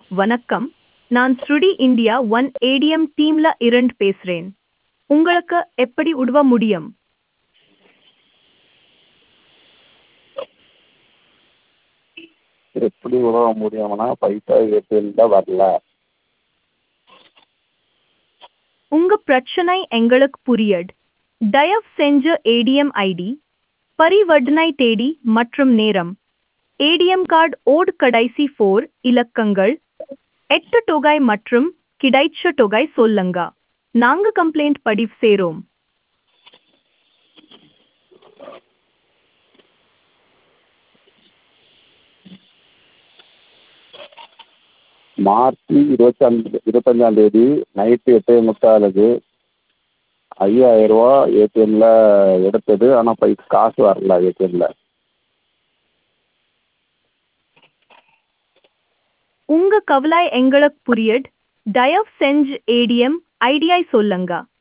வணக்கம் நான் ஸ்ருடி இந்தியா ஒன் ஏடிஎம் டீம்ல இருந்து பேசுறேன் உங்களுக்கு எப்படி உதவ முடியும் எப்படி உதவ முடியும்னா பைசா ஏடிஎம்ல வரல உங்க பிரச்சனை எங்களுக்கு புரியுது தயவு செஞ்சு ஏடிஎம் ஐடி பரிவர்த்தனை தேதி மற்றும் நேரம் ஏடிஎம் கார்டு ஓட் கடைசி ஃபோர் இலக்கங்கள் எட்டு தொகை மற்றும் கிடைச்ச தொகை சொல்லுங்க நாங்க கம்ப்ளைண்ட் பதிவு செய்றோம் மார்ச் இருபத்தஞ்சு இருபத்தஞ்சாம் தேதி நைட்டு எட்டே முக்காலுக்கு ஐயாயிரம் ரூபா ஏடிஎம்ல எடுத்தது ஆனால் பை காசு வரல ஏடிஎம்ல உங்க கவலை எங்களுக்கு புரியுது தயவு செஞ்சு ஏடிஎம் ஐடியை சொல்லுங்க